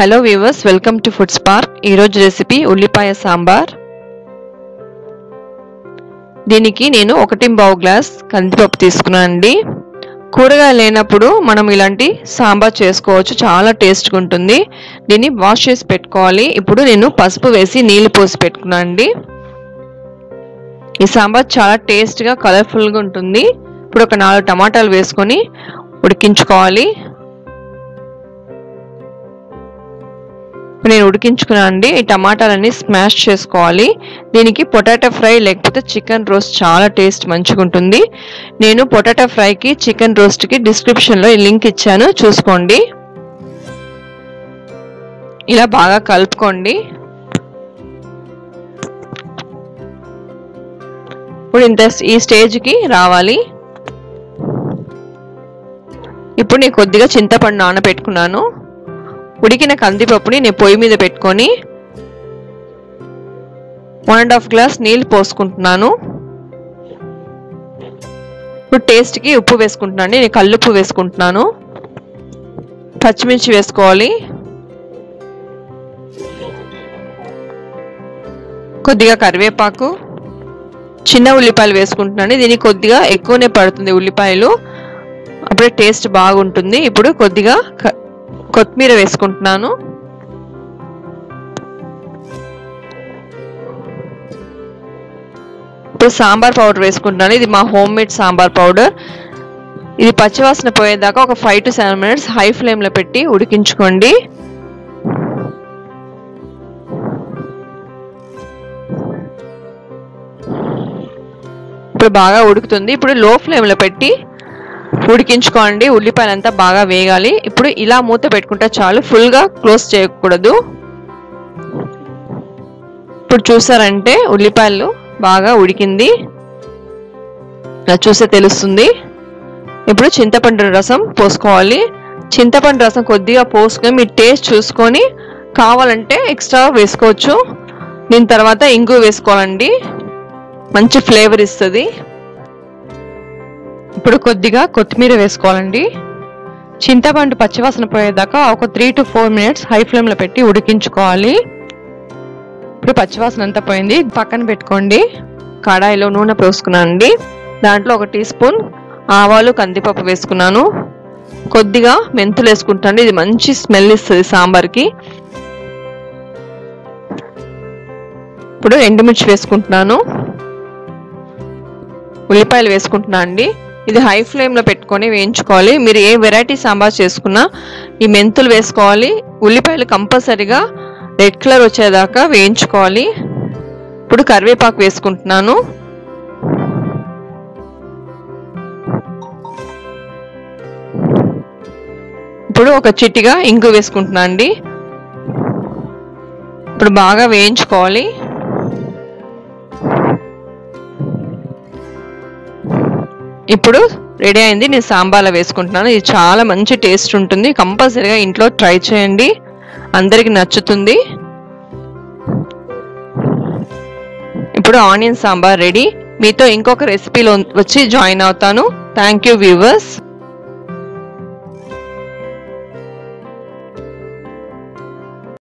hello viewers welcome to food spark ఈరోజు recipe ఉల్లిపాయ సాంబార్ దీనికి నేను ఒకటి పావు గ్లాస్ కందిపప్పు తీసుకున్నానండి కూరగాయలు లేనప్పుడు మనం ఇలాంటి సాంబార్ చేసుకోవచ్చు చాలా టేస్ట్గా ఉంటుంది దీన్ని వాష్ చేసి పెట్టుకోవాలి ఇప్పుడు నేను పసుపు వేసి నీళ్లు పోసి పెట్టుకున్నాను అండి ఈ సాంబార్ చాలా టేస్ట్గా కలర్ఫుల్గా ఉంటుంది ఇప్పుడు ఒక నాలుగు టమాటాలు వేసుకొని ఉడికించుకోవాలి నేను ఉడికించుకున్నాను అండి ఈ టమాటాలన్నీ స్మాష్ చేసుకోవాలి దీనికి పొటాటో ఫ్రై లేకపోతే చికెన్ రోస్ట్ చాలా టేస్ట్ మంచిగా ఉంటుంది నేను పొటాటో ఫ్రైకి చికెన్ రోస్ట్కి డిస్క్రిప్షన్లో ఈ లింక్ ఇచ్చాను చూసుకోండి ఇలా బాగా కలుపుకోండి ఇప్పుడు ఇంత ఈ స్టేజ్కి రావాలి ఇప్పుడు నేను కొద్దిగా చింతపండు నానబెట్టుకున్నాను ఉడికిన కందిపప్పుని నేను పొయ్యి మీద పెట్టుకొని వన్ అండ్ హాఫ్ గ్లాస్ నీళ్ళు పోసుకుంటున్నాను ఇప్పుడు టేస్ట్కి ఉప్పు వేసుకుంటున్నాను నేను కల్లుప్పు వేసుకుంటున్నాను పచ్చిమిర్చి వేసుకోవాలి కొద్దిగా కరివేపాకు చిన్న ఉల్లిపాయలు వేసుకుంటున్నాను దీనికి కొద్దిగా ఎక్కువనే పడుతుంది ఉల్లిపాయలు అప్పుడే టేస్ట్ బాగుంటుంది ఇప్పుడు కొద్దిగా కొత్తిమీర వేసుకుంటున్నాను ఇప్పుడు సాంబార్ పౌడర్ వేసుకుంటున్నాను ఇది మా హోమ్ మేడ్ సాంబార్ పౌడర్ ఇది పచ్చివాసన పోయేదాకా ఒక five to seven minutes high ఫ్లేమ్లో పెట్టి ఉడికించుకోండి ఇప్పుడు బాగా ఉడుకుతుంది ఇప్పుడు లో ఫ్లేమ్లో పెట్టి ఉడికించుకోండి ఉల్లిపాయలంతా బాగా వేగాలి ఇప్పుడు ఇలా మూత పెట్టుకుంటే చాలు ఫుల్గా క్లోజ్ చేయకూడదు ఇప్పుడు చూసారంటే ఉల్లిపాయలు బాగా ఉడికింది ఇలా చూస్తే తెలుస్తుంది ఇప్పుడు చింతపండు రసం పోసుకోవాలి చింతపండు రసం కొద్దిగా పోసుకొని మీ టేస్ట్ చూసుకొని కావాలంటే ఎక్స్ట్రా వేసుకోవచ్చు దీని తర్వాత ఇంగు వేసుకోవాలండి మంచి ఫ్లేవర్ ఇస్తుంది ఇప్పుడు కొద్దిగా కొత్తిమీర వేసుకోవాలండి చింతపండు పచ్చివాసన పోయేదాకా ఒక three to four minutes high ఫ్లేమ్లో పెట్టి ఉడికించుకోవాలి ఇప్పుడు పచ్చివాసన అంతా పోయింది పక్కన పెట్టుకోండి కడాయిలో నూనె పోసుకున్నానండి దాంట్లో ఒక టీ స్పూన్ ఆవాలు కందిపప్పు వేసుకున్నాను కొద్దిగా మెంతులు వేసుకుంటాను ఇది మంచి స్మెల్ ఇస్తుంది సాంబార్కి ఇప్పుడు ఎండుమిర్చి వేసుకుంటున్నాను ఉల్లిపాయలు వేసుకుంటున్నా అండి ఇది హై ఫ్లేమ్లో పెట్టుకొని వేయించుకోవాలి మీరు ఏ వెరైటీ సాంబార్ చేసుకున్నా ఈ మెంతులు వేసుకోవాలి ఉల్లిపాయలు కంపల్సరిగా రెడ్ కలర్ వచ్చేదాకా వేయించుకోవాలి ఇప్పుడు కరివేపాకు వేసుకుంటున్నాను ఇప్పుడు ఒక చిట్టిగా ఇంగు వేసుకుంటున్నా అండి ఇప్పుడు బాగా వేయించుకోవాలి ఇప్పుడు రెడీ అయింది నేను సాంబార్లో వేసుకుంటున్నాను ఇది చాలా మంచి టేస్ట్ ఉంటుంది కంపల్సరీగా ఇంట్లో ట్రై చేయండి అందరికి నచ్చుతుంది ఇప్పుడు ఆనియన్ సాంబార్ రెడీ మీతో ఇంకొక రెసిపీలో వచ్చి జాయిన్ అవుతాను థ్యాంక్ యూ వ్యూవర్స్